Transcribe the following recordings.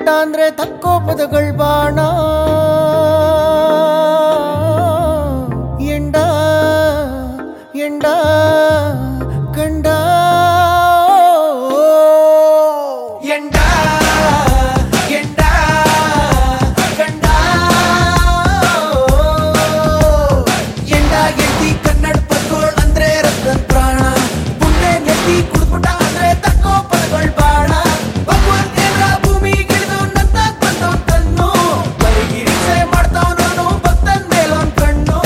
ಎಂಡ ಅಂದ್ರೆ ತಕ್ಕೋ ಪದಗಳ್ ಬಾಣ ಎಂಡ ಎಂಡ ಕಂಡ ಎಂಡ ಎಂಡ ಕಂಡ ಎಂಡ ಗೆದ್ದಿ ಕನ್ನಡ ಪದಗಳು ಅಂದ್ರೆ ರತ್ನ ಪ್ರಾಣ ಪುಣ್ಯ ನೆತ್ತಿ ಕುಡ್ಬಿಟ್ಟ ಅಂದ್ರೆ ತಕ್ಕೋ ಪದಗಳು ಬಾಣ ಭಗವಂತ ದೇವ್ರ ಭೂಮಿಗಿಳಿದು ನನ್ನ ಬಂದವ್ ತನ್ನು ಬರಿಗಿರಿಸೆ ಮಾಡ್ತಾವನು ಭಕ್ತನ್ ಮೇಲೊಂದ್ ಕಣ್ಣು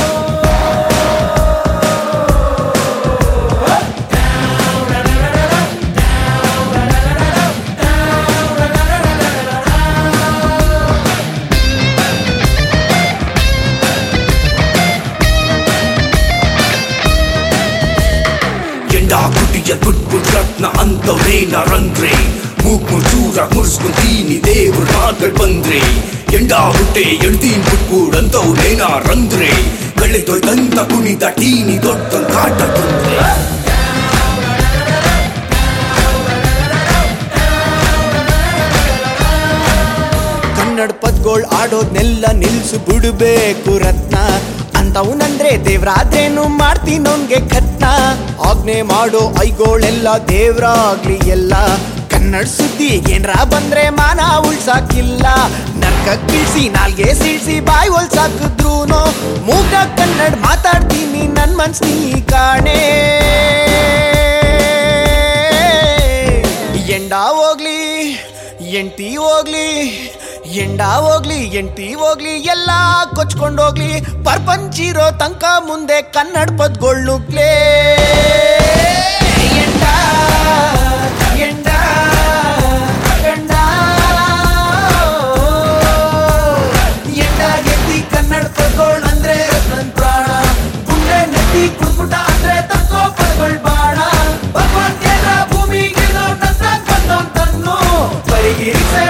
ಎಂಡ ಕುಟಿಯ ಬಿಟ್ಬಿಟ್ ರತ್ನ ಅಂತವ್ರೇನ ರಂಗ್ರೆ ಮೂಗ್ ಮುಚ್ಚೂರ ಮುರ್ಸ್ಕೊಂತೀನಿ ದೇವ್ರ ಮಾತಲ್ ಬಂದ್ರೆ ಎಂಡ ಹುಟ್ಟೆ ಎಳ್ದೀನ್ ಬಿಟ್ಬಿಡ್ ಅಂತವ್ರೇನ ರಂಗ್ರೆ ಕಳೆದೊಯ್ದಂತ ಕುಣಿದ ಟೀನಿ ದೊಡ್ಡ ಕಾಟ ತಂದ್ರೆ ಕನ್ನಡ ಪದ್ಗೋಳ್ ಆಡೋದ್ನೆಲ್ಲ ನಿಲ್ಸು ಬಿಡ್ಬೇಕು ರತ್ನ ಅಂತವನಂದ್ರೆ ದೇವ್ರಾದ್ರೇನು ಮಾಡ್ತೀನೋನ್ಗೆ ಕತ್ನ ಆಜ್ಞೆ ಮಾಡೋ ಐಗೋಳೆಲ್ಲ ದೇವ್ರಾಗ್ಲಿ ಎಲ್ಲ ಕನ್ನಡ ಸುದ್ದಿ ಏನ್ರ ಬಂದ್ರೆ ಮಾನ ಉಳ್ಸಾಕಿಲ್ಲ ನರ್ಕ ಕೀಳ್ಸಿ ನಾಲ್ಗೆ ಸೀಳ್ಸಿ ಬಾಯ್ ಹೊಲ್ಸಾಕಿದ್ರೂನು ಮೂಗ ಕನ್ನಡ ಮಾತಾಡ್ತೀನಿ ನನ್ ಮನ್ಸ್ ನೀ ಕಾಣೆ ಎಂಡ ಹೋಗ್ಲಿ ಎಂಟಿ ಹೋಗ್ಲಿ ಎಂಡ ಹೋಗ್ಲಿ ಎಂಟಿ ಹೋಗ್ಲಿ ಎಲ್ಲ ಕೊಚ್ಕೊಂಡೋಗ್ಲಿ ಪರ್ಪಂಚಿರೋ ತನಕ ಮುಂದೆ ಕನ್ನಡ ಪದ್ಗೊಳ್ಳುಗ್ಲೇ ಎಂಡ ಎಂಡ ಗಂಡ ಎಂಡ ಗೆದ್ದಿ ಕನ್ನಡ ಪದ್ಗೊಳ್ ಅಂದ್ರೆ ನನ್ ಪ್ರಾಣ ಗುಂಡೆ ನೆತ್ತಿ ಕುಡ್ಬಿಟ್ಟ ಅಂದ್ರೆ ತಕ್ಕೋ ಪದ್ಗೊಳ್ ಬಾಣ ಭಗವಂತ ಭೂಮಿಗೆ ನನ್ನ ಬಂದವ್ ತನ್ನು ಬರಿಗಿರಿಸೆ